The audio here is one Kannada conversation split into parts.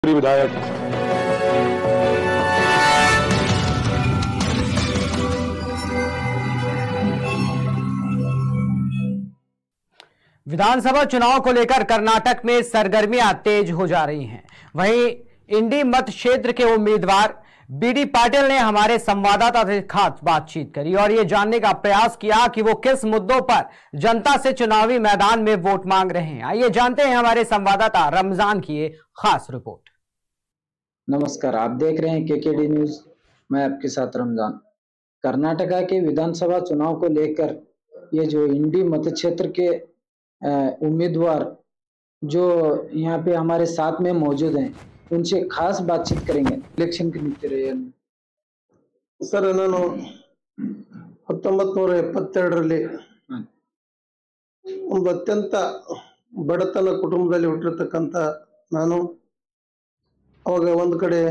विधायक विधानसभा चुनाव को लेकर कर्नाटक में सरगर्मियां तेज हो जा रही हैं वहीं इंडी मत क्षेत्र के उम्मीदवार बीडी पाटिल ने हमारे संवाददाता से खास बातचीत करी और ये जानने का प्रयास किया कि वो किस मुद्दों पर जनता से चुनावी मैदान में वोट मांग रहे हैं आइए जानते हैं हमारे संवाददाता रमजान की ये खास रिपोर्ट नमस्कार आप देख रहे हैं केकेडी न्यूज मैं आपके साथ रमजान कर्नाटका के विधानसभा चुनाव को लेकर ये जो इंडी मत क्षेत्र के अ, उम्मीदवार जो यहाँ पे हमारे साथ में मौजूद हैं उनसे खास बातचीत करेंगे इलेक्शन के नीति रहे ಸರ್ ನಾನು ಹತ್ತೊಂಬತ್ ನೂರ ಎಪ್ಪತ್ತೆರಡರಲ್ಲಿ ಒಂದು ಅತ್ಯಂತ ಬಡತನ ಕುಟುಂಬದಲ್ಲಿ ಹುಟ್ಟಿರ್ತಕ್ಕಂಥ ನಾನು ಅವಾಗ ಒಂದು ಕಡೆ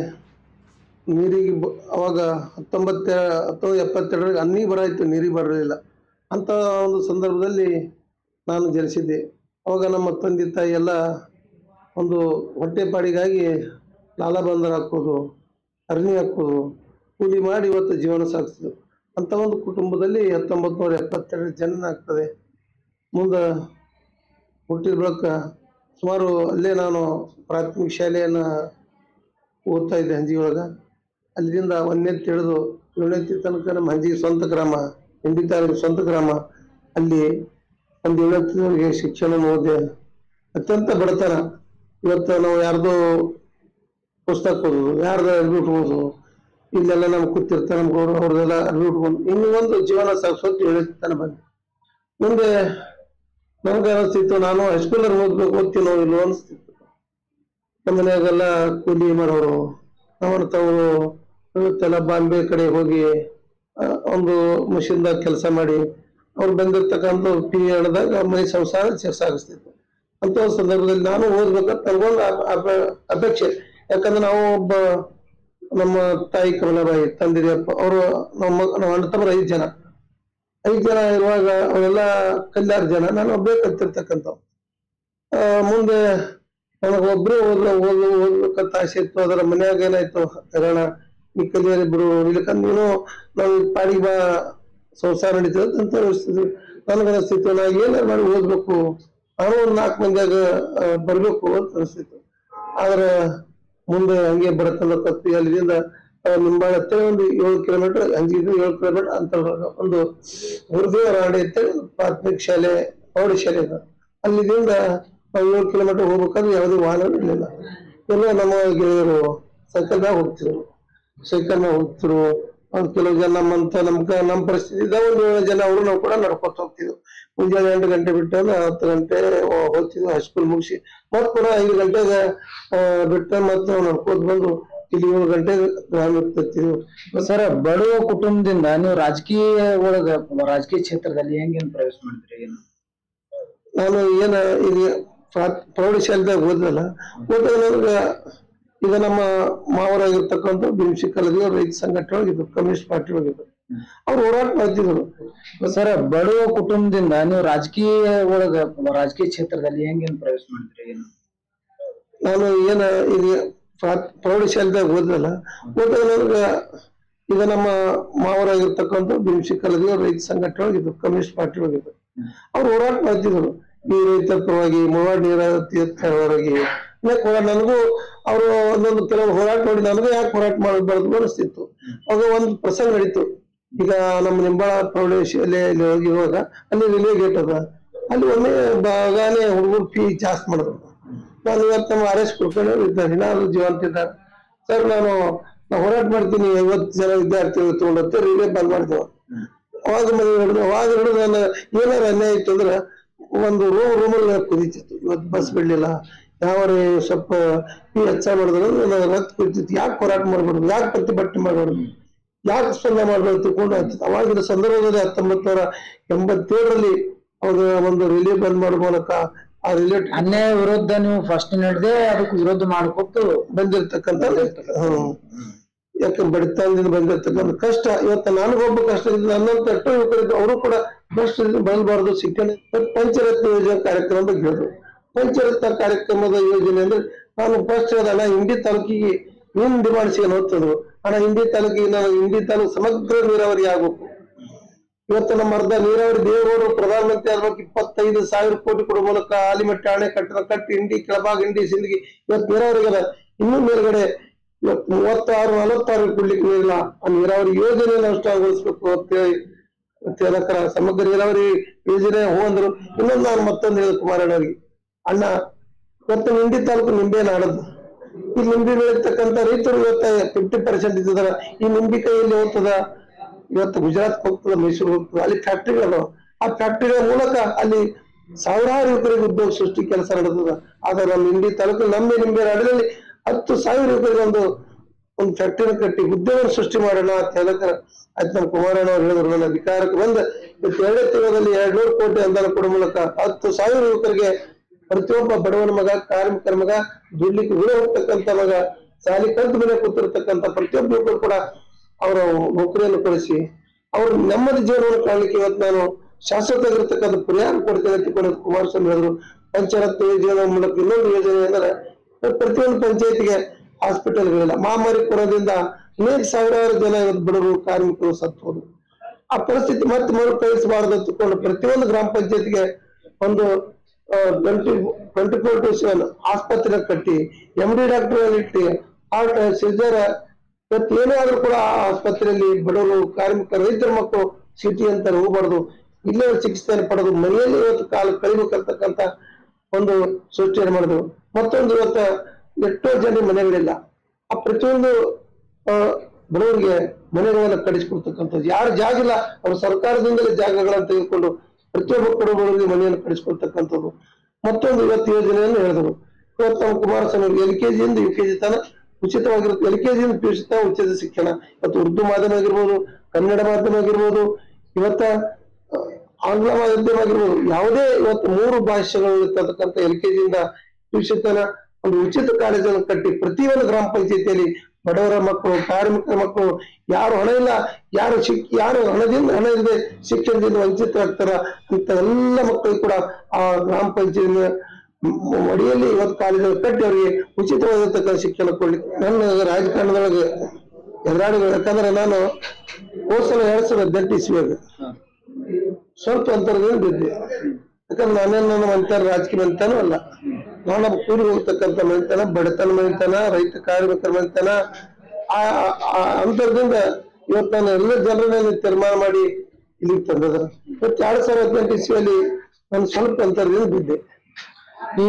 ನೀರಿಗೆ ಬ- ಅವಾಗ ಹತ್ತೊಂಬತ್ತ ಹತ್ತೊಂಬತ್ತು ಎಪ್ಪತ್ತೆರಡರಲ್ಲಿ ಅನ್ನಿ ಬರ ಇತ್ತು ನೀರಿಗೆ ಬರಲಿಲ್ಲ ಅಂಥ ಒಂದು ಸಂದರ್ಭದಲ್ಲಿ ನಾನು ಜನಿಸಿದ್ದೆ ಅವಾಗ ನಮ್ಮ ತಂದೆ ತಾಯಿ ಎಲ್ಲ ಒಂದು ಹೊಟ್ಟೆಪಾಡಿಗಾಗಿ ಲಾಲಬಂದರ್ ಹಾಕೋದು ಅರ್ನಿ ಹಾಕೋದು ಕೂಲಿ ಮಾಡಿ ಇವತ್ತು ಜೀವನ ಸಾಗಿಸಿದ್ರು ಅಂಥ ಒಂದು ಕುಟುಂಬದಲ್ಲಿ ಹತ್ತೊಂಬತ್ತು ನೂರ ಎಪ್ಪತ್ತೆರಡು ಜನನ ಆಗ್ತದೆ ಮುಂದೆ ಹುಟ್ಟಿದ ಬಳಿಕ ಸುಮಾರು ಅಲ್ಲೇ ನಾನು ಪ್ರಾಥಮಿಕ ಶಾಲೆಯನ್ನು ಓದ್ತಾ ಇದ್ದೆ ಹಂಜಿ ಒಳಗೆ ಅಲ್ಲಿಂದ ಒಂದನೇ ತಿಳಿದು ಏಳನೇ ತನಕ ನಮ್ಮ ಹಂಜಿ ಸ್ವಂತ ಗ್ರಾಮ ಹಿಂದಿ ತಾಲೂಕು ಸ್ವಂತ ಗ್ರಾಮ ಅಲ್ಲಿ ಒಂದು ಏಳನೇವರೆಗೆ ಶಿಕ್ಷಣ ಓದಿದೆ ಅತ್ಯಂತ ಬಡತನ ಇವತ್ತು ನಾವು ಯಾರ್ದೋ ಪುಸ್ತಕ ಓದೋದು ಯಾರ್ದು ಅರ್ಬಿ ಉಟ್ಬೋದು ಇಲ್ಲೆಲ್ಲ ನಮ್ಗೆ ಕೂತಿರ್ತಾರೆ ನಮ್ಗೆ ಅವ್ರು ಅವ್ರದೆಲ್ಲ ಅರ್ಬಿ ಉಟ್ಕೊಂಡು ಹಿಂಗೆ ಒಂದು ಜೀವನ ಸಾಗಿಸೋದು ಹೇಳಿರ್ತಾನೆ ಬಂದೆ ಮುಂದೆ ನಮ್ಗೆ ಅನಿಸ್ತಿತ್ತು ನಾನು ಹೈಸ್ಕೂಲಲ್ಲಿ ಓದ್ಬೇಕು ಓದ್ತೀನೋ ಇಲ್ಲೋ ಅನಿಸ್ತಿತ್ತು ನಮ್ಮ ಮನೆಯಾಗೆಲ್ಲ ಕೂಲಿ ಮಾಡೋರು ನಮ್ಮಂಥವ್ರು ಇವತ್ತೆಲ್ಲ ಬಾಂಬೆ ಕಡೆ ಹೋಗಿ ಆ, ಒಂದು ಮಷಿನ್ದಾಗ ಕೆಲಸ ಮಾಡಿ ಅವ್ರು ಬಂದಿರ್ತಕ್ಕಂಥ ಪಿ ಹೇಳಿದಾಗ ಮನೆ ಸಂಸಾರ ಚೆ- ಸಾಗಿಸ್ತಿತ್ತು ಅಂತ ಒಂದು ಸಂದರ್ಭದಲ್ಲಿ ನಾನು ಓದ್ಬೇಕಂತ ನನಗೊಂದು ಅಪ- ಅಪ- ಅಪೇಕ್ಷೆ ಯಾಕಂದ್ರೆ ನಾವು ಒಬ್ಬ ನಮ್ಮ ತಾಯಿ ಕಮಲಾಬಾಯಿ ತಂದಿರಿಯಪ್ಪ ಅವರು ನಮ್ಮ ನಮ್ಮ ಅಣ್ಣ ತಮ್ಮರು ಐದು ಜನ ಐದು ಜನ ಇರುವಾಗ ಅವರೆಲ್ಲ ಕಲ್ಯಾಣ ಜನ ನಾನು ಒಬ್ಬೇ ಕಲ್ತಿರ್ತಕ್ಕಂಥವ್ ಆ, ಮುಂದೆ ನನಗೆ ಒಬ್ಬರೇ ಓದ್ಲ ಓದ್ ಓದ್ಬೇಕಂತ ಆಸೆ ಇತ್ತು ಅದರ ಮನ್ಯಾಗ ಏನಾಯ್ತು ಹೈರಾಣ ಈ ಕಲಿಯರಿ ಬಿಡು ಇಲ್ಲಕಂದ್ರೆ ನೀನು ನಾವು ಪಾಡಿಗೆ ಬಾ ಸಂಸಾರ ನಡೀತದೆ ಅಂತ ಅನಿಸ್ತಿದ್ವಿ ನನಗೆ ಅನಿಸ್ತಿತ್ತು ನಾ ಏನಾರು ಮಾಡಿ ಓದ್ಬೇಕು ನಾನು ಒಂದು ನಾಲ್ಕು ಮಂದಿಯಾಗ ಆ, ಬರ್ಬೇಕು ಅಂತ ಅನಿಸ್ತಿತ್ತು ಆದ್ರೆ ಮುಂದೆ ಹಂಗೆ ಬಡತನ ತಪ್ಪಿ ಅಲ್ಲಿಂದ ಆ, ನಿಂಬಾಳ ಹತ್ತಿರ ಒಂದು ಏಳು ಕಿಲೋಮೀಟರ್ ಹಂಗಿದ್ದು ಏಳು ಕಿಲೋಮೀಟರ್ ಅಂತ ಒಂದು ಗುರುದೇವ ರಾಣಿ ಅಂತೇಳಿ ಒಂದು ಪ್ರಾಥಮಿಕ ಶಾಲೆ ಪ್ರೌಢಶಾಲೆ ಇದೆ ಅಲ್ಲಿಂದ ನಾವು ಏಳು ಕಿಲೋಮೀಟರ್ ಹೋಗ್ಬೇಕಾದ್ರೆ ಯಾವುದೇ ವಾಹನ ಇರಲಿಲ್ಲ ಎಲ್ಲ ನಮ್ಮ ಗೆಳೆಯರು ಸೈಕಲ್ ಮ್ಯಾಗ ಹೋಗ್ತಿದ್ರು ಸೈಕಲ್ ಮ್ಯಾಗ ಹೋಗ್ತಿರು ಒಂದ್ ಕೆಲವು ಜನ ನಮ್ಮಂತ ನಮ್ಗ ನಮ್ಮ ಪರಿಸ್ಥಿತಿ ಇದ್ದ ಒಂದು ಏಳು ಜನ ಅವರು ನಾವು ಕೂಡ ನಡ್ಕೊತ ಹೋಗ್ತಿದ್ವು ಮುಂಜಾನೆ ಎಂಟು ಗಂಟೆ ಬಿಟ್ಟು ಅಂದ್ರೆ ಹತ್ತು ಗಂಟೆ ಹೋ- ಹೋಗ್ತಿದ್ವು ಹೈಸ್ಕೂಲ್ ಮುಗಿಸಿ ಮತ್ ಪುನಃ ಐದು ಗಂಟೆಗೆ ಆ, ಬಿಟ್ಟು ಮತ್ತೆ ನಾವು ನಡ್ಕೋತ ಬಂದು ಇಲ್ಲಿ ಏಳು ಗಂಟೆಗೆ ಗ್ರಾಮಕ್ಕೆ ತರ್ತಿದ್ವು ಸರ್ ಬಡವ ಕುಟುಂಬದಿಂದ ನೀವು ರಾಜಕೀಯ ಒಳಗ ರಾಜಕೀಯ ಕ್ಷೇತ್ರದಲ್ಲಿ ಹೆಂಗೇನ್ ಪ್ರವೇಶ ಮಾಡಿದ್ರಿ ಏನು ನಾನು ಏನ ಈಗ ಪ್ರಾ- ಪ್ರೌಢಶಾಲೆದಾಗ ಓದಲ್ಲ ಓದಾಗ ನನಗೆ ಈಗ ನಮ್ಮ ಮಾವರಾಗಿರ್ತಕ್ಕಂಥ ಬಿಂಸಿ ಕಲದಿ ಅವ್ರ ರೈತ ಸಂಘಟನೆ ಒಳಗಿದ್ರು ಕಮ್ಯುನಿಸ್ಟ್ ಪಾರ್ಟಿ ಒಳಗಿದ್ರು ಅವ್ರು ಹೋರಾಟ ಮಾಡ್ತಿದ್ರು ಸರ್ ಬಡವ ಕುಟುಂಬದಿಂದ ನೀವು ರಾಜಕೀಯ ಒಳಗ ರಾಜಕೀಯ ಕ್ಷೇತ್ರದಲ್ಲಿ ಹೆಂಗೇನ್ ಪ್ರವೇಶ ಮಾಡಿದ್ರಿ ಏನು ನಾನು ಏನ ಈಗ ಪ್ರಾ- ಪ್ರೌಢಶಾಲೆದಾಗ ಓದಲ್ಲ ಓದಾಗ ನನಗೆ ಈಗ ನಮ್ಮ ಮಾವರಾಗಿರ್ತಕ್ಕಂಥ ಬಿಂಸಿ ಕಲದಿ ಅವ್ರ ರೈತ ಸಂಘಟನೆ ಒಳಗಿದ್ರು ಕಮ್ಯುನಿಸ್ಟ್ ಪಾರ್ಟಿ ಒಳಗಿದ್ರು ಅವ್ರು ಹೋರಾಟ ಮಾಡ್ತಿದ್ರು ಈ ರೈತರ ಪರವಾಗಿ ಮುಳವಾಡ ನೀರಾವರಿ ಹೋರಾಟ ನನಗೂ ಅವರು ಒಂದೊಂದು ಕೆಲವು ಹೋರಾಟ ನೋಡಿ ನನಗೂ ಯಾಕೆ ಹೋರಾಟ ಮಾಡಬಾರ್ದು ಅನಿಸ್ತಿತ್ತು ಅವಾಗ ಒಂದು ಪ್ರಸಂಗ ನಡೀತು ಈಗ ನಮ್ಮ ನಿಂಬಾಳ ಪ್ರೌಢಶಾಲೆಯಲ್ಲಿ ಹೋಗಿರುವಾಗ ಅಲ್ಲಿ ರಿಲೇ ಗೇಟ್ ಅದ ಅಲ್ಲಿ ಒಮ್ಮೆ ಬಾಗಾನೆ ಹುಡುಗರು ಫೀ ಜಾಸ್ತಿ ಮಾಡಿದ್ರು ನಾನು ಇವತ್ತು ನಮ್ಮ ಆರ್ ಎಸ್ ಕುಲಕರ್ಣಿ ಇದ್ದಾರೆ ನಾನು ಜೀವಂತ ಇದ್ದಾರೆ ಸರ್ ನಾನು ನಾ ಹೋರಾಟ ಮಾಡ್ತೀನಿ ಐವತ್ತು ಜನ ವಿದ್ಯಾರ್ಥಿಗಳು ತಗೊಂಡಂತೆ ರಿಲೇ ಬಂದ್ ಮಾಡಿದೆವು ಅವಾಗ ಮನೆ ಹಿಡಿದು ಅವಾಗ ಹಿಡಿದು ನಾನು ಏನಾರ ಅನ್ಯಾಯ ಇತ್ತು ಅಂದ್ರೆ ಒಂದು ರೂಮ್ ರೂಮಲ್ಲಿ ಕುದೀತಿತ್ತು ಇವತ್ತು ಬಸ್ ಬಿಡ್ಲಿಲ್ಲ ಯಾವ ಸ್ವಲ್ಪ ಈ ಹೆಚ್ಚ ಮಾಡಿದ್ರೆ ನನಗೆ ರಕ್ತ ಕುದಿತಿತ್ತು ಯಾಕೆ ಹೋರಾಟ ಮಾಡ್ಬಾರ್ದು ಯಾಕೆ ಪ್ರತಿಭಟನೆ ಮಾಡ್ಬಾರ್ದು ಯಾಕೆ ಸ್ಪಂದನೆ ಮಾಡ್ಬಾರ್ದು ತಿಳ್ಕೊಂಡು ಆಗ್ತಿತ್ತು ಅವಾಗಿನ ಸಂದರ್ಭದಲ್ಲಿ ಹತ್ತೊಂಬತ್ತು ನೂರ ಎಂಬತ್ತೇಳರಲ್ಲಿ ಅವಾಗ ಒಂದು ರಿಲೇ ಬಂದ್ ಮಾಡೋ ಮೂಲಕ ಆ ರಿಲೇ ಅನ್ಯಾಯ ವಿರುದ್ಧ ನೀವು ಫಸ್ಟ್ ನಡೆದೇ ಅದಕ್ಕೆ ವಿರೋಧ ಮಾಡ್ಕೊಟ್ಟು ಬಂದಿರ್ತಕ್ಕಂಥ ಹ್ಮ್ ಯಾಕೆ ಬಡತನದಿಂದ ಬಂದಿರ್ತಕ್ಕಂಥ ಕಷ್ಟ ಇವತ್ತು ನನಗೊಬ್ಬ ಕಷ್ಟ ಇದೆ ನನ್ನಂತ ಎಷ್ಟೋ ಯುವಕರಿದ್ದು ಅವರು ಕೂಡ ಕಷ್ಟದಿಂದ ಬಳಲಬಾರದು ಶಿಕ್ಷಣ ಪಂಚರತ್ನ ಯೋಜನೆ ಕಾರ್ಯಕ್ರಮ ಬಗ್ಗೆ ಹೇಳಿದ್ರು ಪಂಚರತ್ನ ಕಾರ್ಯಕ್ರಮದ ಯೋಜನೆ ಅಂದ್ರೆ ನಾನು ಫಸ್ಟ್ ಹೇಳ್ದಲ್ಲ ಇಂಡಿ ತಾಲೂಕಿಗೆ ನೀನ್ ಡಿಮಾಂಡ್ಸ್ ಏನು ಹೋಗ್ತದ್ರು ಅಣ್ಣ ಇಂಡಿ ತಾಲೂಕಿಗೆ ನಾವು ಇಂಡಿ ತಾಲೂಕು ಸಮಗ್ರ ನೀರಾವರಿ ಆಗ್ಬೇಕು ಇವತ್ತು ನಮ್ಮ ಅರ್ಧ ನೀರಾವರಿ ದೇವೇಗೌಡರು ಪ್ರಧಾನಮಂತ್ರಿ ಆಗ್ಬೇಕು ಇಪ್ಪತ್ತೈದು ಸಾವಿರ ಕೋಟಿ ಕೊಡುವ ಮೂಲಕ ಆಲಿಮಟ್ಟಿ ಅಣೆ ಕಟ್ಟಡ ಕಟ್ಟಿ ಇಂಡಿ ಕೆಳಭಾಗ ಇಂಡಿ ಸಿಂದಗಿ ಇವತ್ತು ನೀರಾವರಿ ಅದ ಇನ್ನೂ ಮೇಲ್ಗಡೆ ಇವತ್ತು ಮೂವತ್ತಾರು ನಲವತ್ತಾರು ಕೊಡ್ಲಿಕ್ಕೆ ನೀರಿಲ್ಲ ಆ ನೀರಾವರಿ ಯೋಜನೆಯನ್ನು ಅನುಷ್ಠಾನಗೊಳಿಸ್ಬೇಕು ಅಂತೇಳಿ ಮತ್ತೆ ಅದಕ್ಕರ ಸಮಗ್ರ ನೀರಾವರಿ ಯೋಜನೆ ಹೂ ಅಂದ್ರು ಇನ್ನೊಂದು ನಾನು ಮತ್ತೊಂದು ಹೇಳಿದ ಕುಮಾರಣ್ಣವ್ರಿಗೆ ಅಣ್ಣ ಇವತ್ತು ನಿಂಬಿ ತಾಲೂಕು ನಿಂಬೆ ನಾಡದ್ದು ಈ ನಿಂಬೆ ಬೆಳೀತಕ್ಕಂತ ರೈತರು ಇವತ್ತ ಫಿಫ್ಟಿ ಪರ್ಸೆಂಟ್ ಇದ್ದರ ಈ ನಿಂಬಿ ಕೈಯಲ್ಲಿ ಹೋಗ್ತದ ಇವತ್ತು ಗುಜರಾತ್ ಹೋಗ್ತದ ಮೈಸೂರು ಹೋಗ್ತದ ಅಲ್ಲಿ ಫ್ಯಾಕ್ಟ್ರಿಗಳು ಆ ಫ್ಯಾಕ್ಟ್ರಿಗಳ ಮೂಲಕ ಅಲ್ಲಿ ಸಾವಿರಾರು ಯುವಕರಿಗೆ ಉದ್ಯೋಗ ಸೃಷ್ಟಿ ಕೆಲಸ ನಡೆದದ ಆದ್ರೆ ನಮ್ಮ ನಿಂಬಿ ತಾಲೂಕು ನಮ್ಮ ನಿಂಬೆ ನಾಡಿನಲ್ಲಿ ಹತ್ತು ಸಾವಿರ ಯುವಕರಿಗೆ ಒಂದು ಒಂದು ಫ್ಯಾಕ್ಟರಿ ಕಟ್ಟಿ ಉದ್ಯೋಗ ಸೃಷ್ಟಿ ಮಾಡೋಣ ಅಂತ ಹೇಳಕ ಆಯ್ತು ನಮ್ಮ ಕುಮಾರಣ್ಣ ಅವ್ರು ಹೇಳಿದ್ರು ನನ್ನ ಅಧಿಕಾರಕ್ಕೆ ಬಂದ ಇವತ್ತು ಎರಡೇ ತಿಂಗಳಲ್ಲಿ ಎರಡ್ ನೂರು ಕೋಟಿ ಅನುದಾನ ಕೊಡುವ ಮೂಲಕ ಹತ್ತು ಸಾವಿರ ಯುವಕರಿಗೆ ಪ್ರತಿಯೊಬ್ಬ ಬಡವನ ಮಗ ಕಾರ್ಮಿಕರ ಮಗ ದುಡ್ಲಿಕ್ಕೆ ಊರ ಹೋಗ್ತಕ್ಕಂತ ಮಗ ಸಾಲಿ ಕಲ್ತ ಮನೆ ಕೂತಿರ್ತಕ್ಕಂತ ಪ್ರತಿಯೊಬ್ಬ ಯುವಕರು ಕೂಡ ಅವರ ನೌಕರಿಯನ್ನು ಕೊಡಿಸಿ ಅವ್ರ ನೆಮ್ಮದಿ ಜೀವನವನ್ನು ಕಾಣಲಿಕ್ಕೆ ಇವತ್ತು ನಾನು ಶಾಶ್ವತವಾಗಿರ್ತಕ್ಕಂಥ ಪರಿಹಾರ ಕೊಡ್ತೇನೆ ಅಂತ ಕೂಡ ಕುಮಾರಸ್ವಾಮಿ ಹೇಳಿದ್ರು ಪಂಚರತ್ನ ಯೋಜನೆ ಮೂಲಕ ಇನ್ನೊಂದು ಯೋಜನೆ ಅಂದ್ರೆ ಇವತ್ತು ಪ್ರತಿಯೊಂದು ಪಂಚಾಯತಿಗೆ ಹಾಸ್ಪಿಟಲ್ಗಳಿಲ್ಲ ಮಹಾಮಾರಿ ಕೊರೋದ್ರಿಂದ ಅನೇಕ ಸಾವಿರಾರು ಜನ ಇವತ್ತು ಬಡವರು ಕಾರ್ಮಿಕರು ಸತ್ತು ಹೋದ್ರು ಆ ಪರಿಸ್ಥಿತಿ ಮತ್ತೆ ಮರುಕಳಿಸಬಾರದು ಅಂತಕೊಂಡು ಪ್ರತಿಯೊಂದು ಗ್ರಾಮ ಪಂಚಾಯತ್ಗೆ ಒಂದು twenty twenty four to seven ಆಸ್ಪತ್ರೆ ಕಟ್ಟಿ ಎಂ ಡಿ ಡಾಕ್ಟರ್ ಇಟ್ಟು ಹಾರ್ಟ್ ಸಿಜರ್ ಇವತ್ತು ಏನೇ ಆದ್ರೂ ಕೂಡ ಆ ಆಸ್ಪತ್ರೆಯಲ್ಲಿ ಬಡವರು ಕಾರ್ಮಿಕರು ರೈತರ ಮಕ್ಕಳು ಸಿಟಿ ಅಂತ ಹೋಗಬಾರ್ದು ಇಲ್ಲೇ ಚಿಕಿತ್ಸೆಯನ್ನು ಪಡೆದು ಮನೆಯಲ್ಲಿ ಇವತ್ತು ಕಾಲ ಕಳಿಬೇಕಂತಕ್ಕಂತ ಒಂದು ಸೃಷ್ಟಿಯನ್ನು ಮಾಡಿದ್ರು ಮತ್ತೊಂದು ಇವತ್ತು ಎಷ್ಟೋ ಜನ ಮನೆಗಳಿಲ್ಲ ಆ ಪ್ರತಿಯೊಂದು ಆ, ಬಡವರಿಗೆ ಮನೆಗಳನ್ನ ಕಟ್ಟಿಸ್ಕೊಡ್ತಕ್ಕಂಥದ್ದು ಯಾರು ಜಾಗ ಇಲ್ಲ ಅವ್ರು ಸರ್ಕಾರದಿಂದಲೇ ಜಾಗಗಳನ್ನ ತೆಗೆದುಕೊಂಡು ಪ್ರತಿಯೊಬ್ಬ ಬಡವರಿಗೆ ಮನೆಯನ್ನು ಕಟ್ಟಿಸ್ಕೊಳ್ತಕ್ಕಂಥದ್ದು ಮತ್ತೊಂದು ಇವತ್ತು ಯೋಜನೆಯನ್ನು ಹೇಳಿದರು ಇವತ್ತು ನಮ್ಮ ಕುಮಾರಸ್ವಾಮಿ ಎಲ್ ಕೆ ಜಿಯಿಂದ ಯು ಕೆ ಜಿ ತನ ಉಚಿತವಾಗಿರುತ್ತೆ ಎಲ್ ಕೆ ಜಿಯಿಂದ ಪಿ ಯು ಸಿ ತನ ಉಚಿತ ಶಿಕ್ಷಣ ಇವತ್ತು ಉರ್ದು ಮಾಧ್ಯಮ ಆಗಿರ್ಬೋದು ಕನ್ನಡ ಮಾಧ್ಯಮ ಆಗಿರ್ಬೋದು ಇವತ್ತ ಆ, ಆಂಗ್ಲ ಮಾಧ್ಯಮ ಆಗಿರ್ಬೋದು ಯಾವುದೇ ಇವತ್ತು ಮೂರು ಭಾಷೆಗಳು ಇರ್ತಕ್ಕಂಥ ಎಲ್ ಕೆ ಜಿಯಿಂದ ಪಿ ಯು ಸಿ ತನ ಒಂದು ಉಚಿತ ಕಾಲೇಜನ್ನು ಕಟ್ಟಿ ಪ್ರತಿಯೊಂದು ಗ್ರಾಮ ಪಂಚಾಯತಿಯಲ್ಲಿ ಬಡವರ ಮಕ್ಕಳು ಕಾರ್ಮಿಕರ ಮಕ್ಕಳು ಯಾರು ಹಣ ಇಲ್ಲ ಯಾರು ಶಿಕ್ ಯಾರು ಹಣದಿಂದ ಹಣ ಇಲ್ಲದೆ ಶಿಕ್ಷಣದಿಂದ ವಂಚಿತರಾಗ್ತಾರ ಅಂತ ಎಲ್ಲ ಮಕ್ಕಳಿಗೆ ಕೂಡ ಆ ಗ್ರಾಮ ಪಂಚಾಯತ್ ಮಡಿಯಲ್ಲಿ ಇವತ್ತು ಕಾಲೇಜಲ್ಲಿ ಕಟ್ಟಿ ಅವರಿಗೆ ಉಚಿತವಾಗಿರ್ತಕ್ಕಂಥ ಶಿಕ್ಷಣ ಕೊಡ್ಲಿಕ್ಕೆ ನನ್ನ ರಾಜಕಾರಣದೊಳಗೆ ಎದುರಾಳಿಗಳು ಯಾಕಂದ್ರೆ ನಾನು ಹೋದ ಸಲ ಎರಡ್ ಸಾವಿರದ ಹದಿನೆಂಟು ಇಸ್ವಿಯಾಗ ಸ್ವಲ್ಪ ಅಂತರದಿಂದ ಬಿದ್ದೆ ಯಾಕಂದ್ರೆ ನಾನೇನು ನನ್ನ ಮಂತಾನ ರಾಜಕೀಯ ಮಂತಾನೂ ಅಲ್ಲ ನಾನು ಕೂಲಿ ಹೋಗ್ತಕ್ಕಂಥ ಮಂತಾನ ಬಡತನ ಮಂತಾನ ರೈತ ಕಾರ್ಮಿಕರ ಮಂತಾನ ಆ ಆ- ಆ ಅಂತರದಿಂದ ಇವತ್ತು ನಾನು ಎಲ್ಲ ಜನರನ್ನ ತೀರ್ಮಾನ ಮಾಡಿ ಇಲ್ಲಿಗೆ ತಂದದ್ರ ಇವತ್ತು ಎರಡ್ ಸಾವಿರದ ಹದಿನೆಂಟು ಇಸ್ವಿಯಲ್ಲಿ ನಾನು ಸ್ವಲ್ಪ ಅಂತರದಿಂದ ಬಿದ್ದೆ ಈ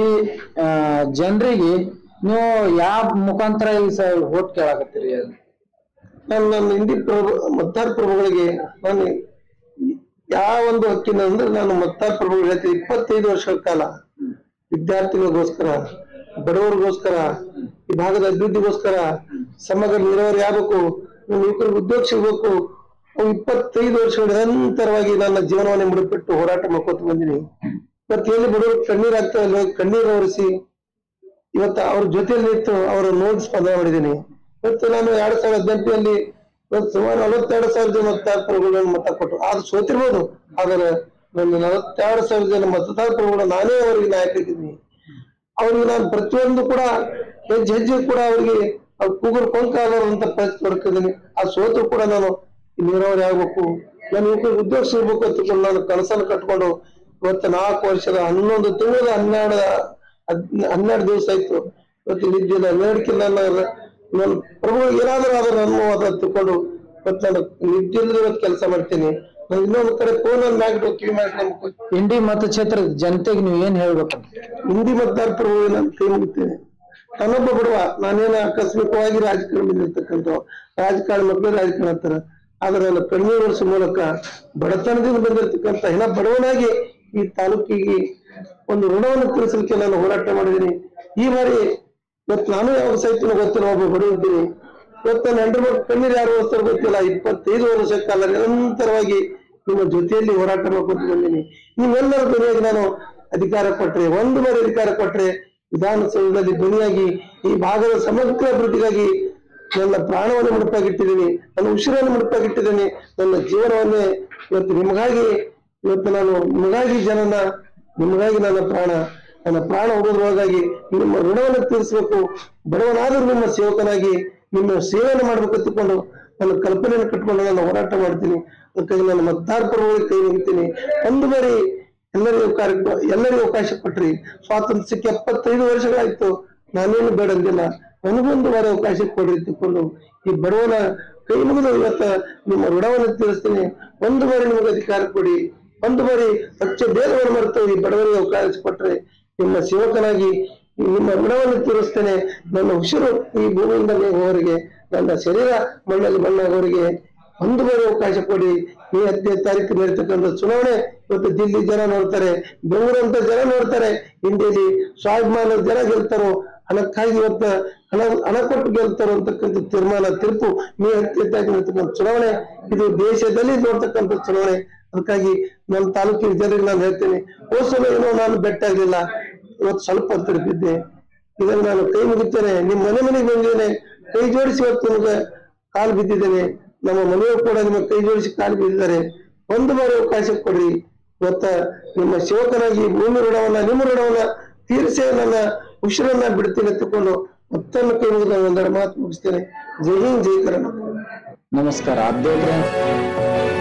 ಜನರಿಗೆ ನೀವು ಯಾವ ಮುಖಾಂತರ ಈ ಸ ಓಟ್ ಕೇಳಾಕತ್ತೀರಿ ನಾನು ನನ್ನ ಹಿಂದಿ ಪ್ರಭು ಮತದಾರ ಪ್ರಭುಗಳಿಗೆ ನಾನು ಯಾವ ಒಂದು ಹಕ್ಕಿನ ಅಂದ್ರೆ ನಾನು ಮತದಾರ ಪ್ರಭುಗಳು ಹೇಳ್ತೀನಿ ಇಪ್ಪತ್ತೈದು ವರ್ಷಗಳ ಕಾಲ ವಿದ್ಯಾರ್ಥಿಗಳಿಗೋಸ್ಕರ ಬಡವರಿಗೋಸ್ಕರ ಈ ಭಾಗದ ಅಭಿವೃದ್ಧಿಗೋಸ್ಕರ ಸಮಗ್ರ ನೀರಾವರಿ ಆಗ್ಬೇಕು ನಮ್ಮ ಯುವಕರಿಗೆ ಉದ್ಯೋಗ ಸಿಗ್ಬೇಕು ಅವು ಇಪ್ಪತ್ತೈದು ವರ್ಷಗಳ ನಿರಂತರವಾಗಿ ನನ್ನ ಜೀವನವನ್ನು ಮುಡಿಪಿಟ್ಟು ಹೋರಾಟ ಮಾಡ್ಕೊತ ಬಂದಿನಿ ಇವತ್ತು ಎಲ್ಲಿ ಬಡವರು ಕಣ್ಣೀರ್ ಆಗ್ತಾ ಇಲ್ಲ ಕಣ್ಣೀರು ಒರೆಸಿ ಇವತ್ತು ಅವ್ರ ಜೊತೆಯಲ್ಲಿ ನಿಂತು ಅವರ ನೋಡಿ ಸ್ಪಂದನೆ ಮಾಡಿದ್ದೀನಿ ಇವತ್ತು ನಾನು ಎರಡ್ ಸಾವಿರದ ಹದಿನೆಂಟರಲ್ಲಿ ಇವತ್ತು ಸುಮಾರು ನಲವತ್ತೆರಡು ಸಾವಿರ ಜನ ಮತದಾರರುಗಳನ್ನು ಮತ ಕೊಟ್ಟರು ಅದು ಸೋತಿರ್ಬೋದು ಆದರೆ ನನ್ನ ನಲವತ್ತೆರಡು ಸಾವಿರ ಜನ ಮತದಾರರುಗಳು ನಾನೇ ಅವರಿಗೆ ನಾಯಕ ಇದ್ದೀನಿ ಅವ್ರಿಗೆ ನಾನು ಪ್ರತಿಯೊಂದು ಕೂಡ ಹೆಜ್ಜೆ ಹೆಜ್ಜೆ ಕೂಡ ಅವರಿಗೆ ಅವ್ರು ಕೂಗುರು ಕೊಂಕಾಲರಂತ ಪ್ರಯತ್ನ ಪಡ್ತಿದ್ದೀನಿ ಆ ಸೋತರು ಕೂಡ ನಾನು ಈ ನೀರಾವರಿ ಆಗ್ಬೇಕು ನಾನು ಯುವಕರಿಗೆ ಉದ್ಯೋಗ ಸಿಗ್ಬೇಕು ಅಂತಕೊಂಡು ನಾನು ಕನಸನ್ನು ಕಟ್ಕೊಂಡು ಇವತ್ತು ನಾಲ್ಕು ವರ್ಷದ ಹನ್ನೊಂದು ತಿಂಗಳ ಹನ್ನೆರಡು ಹದ್- ಹನ್ನೆರಡು ದಿವಸ ಆಯ್ತು ಇವತ್ತು ನಿದ್ದಿಲ್ಲ ಹನ್ನೆರಡಕ್ಕಿಂತ ನಾನು ನಾನು ಪ್ರಭು ಏನಾದರೂ ಆದ್ರೆ ನನ್ನ ಅದ ತಿಳ್ಕೊಂಡು ಇವತ್ತು ನಾನು ನಿದ್ದಿಲ್ಲದೆ ಇವತ್ತು ಕೆಲಸ ಮಾಡ್ತೀನಿ ನಾನು ಇನ್ನೊಂದು ಕಡೆ ಫೋನ್ ಅಲ್ಲಿ ಮ್ಯಾಗ್ಬಿಟ್ಟು ಕಿವಿ ಮ್ಯಾಗ್ ಇಂಡಿ ಮತಕ್ಷೇತ್ರದ ಜನತೆಗೆ ನೀವು ಏನ್ ಹೇಳ್ಬೇಕು ಹಿಂದಿ ಮತದಾರ ಪ್ರಭು ನಾನು ಕೈ ಮುಗಿತೇನೆ ನಾನೊಬ್ಬ ಬಡವ ನಾನೇನ ಆಕಸ್ಮಿಕವಾಗಿ ರಾಜಕಾರಣ ಬಂದಿರ್ತಕ್ಕಂಥ ರಾಜಕಾರಣ ಮಕ್ಕಳು ರಾಜಕಾರಣ ಅಂತಾರ ಆದ್ರೆ ನನ್ನ ಕಣ್ಣೀರು ವರ್ಷ ಮೂಲಕ ಬಡತನದಿಂದ ಬಂದಿರತಕ್ಕಂಥ ಹೆಣ ಬಡವನಾಗಿ ಈ ತಾಲೂಕಿಗೆ ಒಂದು ಋಣವನ್ನು ತೀರಿಸಲಿಕ್ಕೆ ನಾನು ಹೋರಾಟ ಮಾಡಿದ್ದೀನಿ ಈ ಬಾರಿ ಇವತ್ತು ನಾನು ಯಾವ ಸಹಿತ ಗೊತ್ತಿಲ್ಲ ಒಬ್ಬ ಬಡವ ಇದ್ದೀನಿ ಇವತ್ತು ನನ್ನ ಹೆಂಡ್ರ ಮಕ್ಕಳು ಕಣ್ಣೀರು ಯಾರು ಓದಿಸ್ತಾರೋ ಗೊತ್ತಿಲ್ಲ ಇಪ್ಪತ್ತೈದು ವರ್ಷ ಕಾಲ ನಿರಂತರವಾಗಿ ನಿಮ್ಮ ಜೊತೆಯಲ್ಲಿ ಹೋರಾಟ ಮಾಡ್ಕೊಂಡು ಬಂದೀನಿ ನೀವೆಲ್ಲರ ಧ್ವನಿಯಾಗಿ ನಾನು ಅಧಿಕಾರ ಕೊಟ್ರೆ ಒಂದು ಬಾರಿ ಅಧಿಕಾರ ಕೊಟ್ರೆ ವಿಧಾನಸೌಧದಲ್ಲಿ ಧ್ವನಿಯಾಗಿ ಈ ಭಾಗದ ಸಮಗ್ರ ಅಭಿವೃದ್ಧಿಗಾಗಿ ನನ್ನ ಪ್ರಾಣವನ್ನು ಮುಡುಪಾಗಿಟ್ಟಿದ್ದೀನಿ ನನ್ನ ಉಸಿರನ್ನು ಮುಡುಪಾಗಿಟ್ಟಿದ್ದೀನಿ ನನ್ನ ಜೀವನವನ್ನೇ ಇವತ್ತು ನಿಮಗಾಗಿ ಇವತ್ತು ನಾನು ನಿಮಗಾಗಿ ಜನನ ನಿಮಗಾಗಿ ನನ್ನ ಪ್ರಾಣ ನನ್ನ ಪ್ರಾಣ ಹೋಗೋದ್ರೊಳಗಾಗಿ ನಿಮ್ಮ ಋಣವನ್ನು ತೀರಿಸಬೇಕು ಬಡವನಾದರೂ ನಿಮ್ಮ ಸೇವಕನಾಗಿ ನಿಮ್ಮ ಸೇವೆಯನ್ನು ಮಾಡ್ಬೇಕು ತಿಳ್ಕೊಂಡು ನನ್ನ ಕಲ್ಪನೆಯನ್ನು ಕಟ್ಕೊಂಡು ನಾನು ಹೋರಾಟ ಮಾಡ್ತೀನಿ ಅದಕ್ಕಾಗಿ ನಾನು ಮತದಾರ ಪರವಾಗಿ ಕೈ ಮುಗಿತೀನಿ ಒಂದು ಬಾರಿ ಎಲ್ಲರಿಗೂ ಕಾರ್ಯಕ್ರಮ ಎಲ್ಲರಿಗೂ ಅವಕಾಶ ಕೊಟ್ರಿ ಸ್ವಾತಂತ್ರ್ಯ ಸಿಕ್ಕಿ ಎಪ್ಪತ್ತೈದು ವರ್ಷಗಳಾಯ್ತು ನಾನೇನು ಬೇಡ ಅಂದಿಲ್ಲ ನನಗೊಂದು ಬಾರಿ ಅವಕಾಶ ಕೊಡ್ರಿ ತಿಳ್ಕೊಂಡು ಈ ಬಡವನ ಕೈ ಮುಗಿದು ಇವತ್ತ ನಿಮ್ಮ ಋಣವನ್ನು ತೀರಿಸ್ತೀನಿ ಒಂದು ಬಾರಿ ನಿಮಗೆ ಅಧಿಕಾರ ಕೊಡಿ ಒಂದು ಬಾರಿ ಪಕ್ಷ ಭೇದವನ್ನು ಮರೆತು ಈ ಬಡವರಿಗೆ ಅವಕಾಶ ಕೊಟ್ರೆ ನಿಮ್ಮ ಸೇವಕನಾಗಿ ಈ ನಿಮ್ಮ ಋಣವನ್ನು ತೀರಿಸ್ತೇನೆ ನನ್ನ ಉಸಿರು ಈ ಭೂಮಿಯಿಂದ ಹೋಗೋರಿಗೆ ನನ್ನ ಶರೀರ ಮಣ್ಣಲ್ಲಿ ಮಣ್ಣಾಗೋರಿಗೆ ಒಂದು ಬಾರಿ ಅವಕಾಶ ಕೊಡಿ ಈ ಹತ್ತನೇ ತಾರೀಕು ನಡೀತಕ್ಕಂಥ ಚುನಾವಣೆ ಇವತ್ತು ದಿಲ್ಲಿ ಜನ ನೋಡ್ತಾರೆ ಬೆಂಗಳೂರು ಅಂತ ಜನ ನೋಡ್ತಾರೆ ಇಂಡಿಯಲ್ಲಿ ಸ್ವಾಭಿಮಾನ ಜನ ಗೆಲ್ತಾರೋ ಹಣಕ್ಕಾಗಿ ಇವತ್ತ ಹಣ ಹಣ ಕೊಟ್ಟು ಗೆಲ್ತಾರೋ ಅಂತಕ್ಕಂಥ ತೀರ್ಮಾನ ತೀರ್ಪು ಮೇ ಹತ್ತನೇ ತಾರೀಕು ನಡೀತಕ್ಕಂಥ ಚುನಾವಣೆ ಇದು ದೇಶದಲ್ಲಿ ನೋಡ್ತಕ್ಕಂಥ ಚುನಾವಣೆ ಅದಕ್ಕಾಗಿ ನನ್ನ ತಾಲೂಕಿನ ಜನರಿಗೆ ನಾನು ಹೇಳ್ತೇನೆ ಹೋದ ಸಲ ಏನೋ ನಾನು ಬೆಟ್ಟ ಆಗ್ಲಿಲ್ಲ ಇವತ್ತು ಸ್ವಲ್ಪ ಹತ್ತಿರ ಬಿದ್ದೆ ಇದನ್ನು ನಾನು ಕೈ ಮುಗಿತೇನೆ ನಿಮ್ಮ ಮನೆ ಮನೆಗೆ ಬಂದಿದ್ದೇನೆ ಕೈ ಜೋಡಿಸಿ ಇವತ್ತು ನಿಮಗೆ ಕಾಲು ಬಿದ್ದಿದ್ದೇನೆ ನಮ್ಮ ಮನೆಯವರು ಕೂಡ ನಿಮ್ಮ ಕೈ ಜೋಡಿಸಿ ಕಾಲು ಬಿದ್ದಿದ್ದಾರೆ ಒಂದು ಬಾರಿ ಅವಕಾಶ ಕೊಡ್ರಿ ಇವತ್ತ ನಿಮ್ಮ ಸೇವಕನಾಗಿ ಭೂಮಿ ಋಣವನ್ನ ನಿಮ್ಮ ಋಣವನ್ನ ತೀರಿಸೇ ನನ್ನ ಉಸಿರನ್ನ ಬಿಡ್ತೀನಿ ಎತ್ತುಕೊಂಡು ಮತ್ತೊಂದು ಕೈ ಮುಗಿದ ಒಂದೆರಡು ಮಾತು ಮುಗಿಸ್ತೇನೆ ಜೈ ಹಿಂದ್ ಜೈ ಕರ್ನಾಟಕ नमस्कार आप देख रहे हैं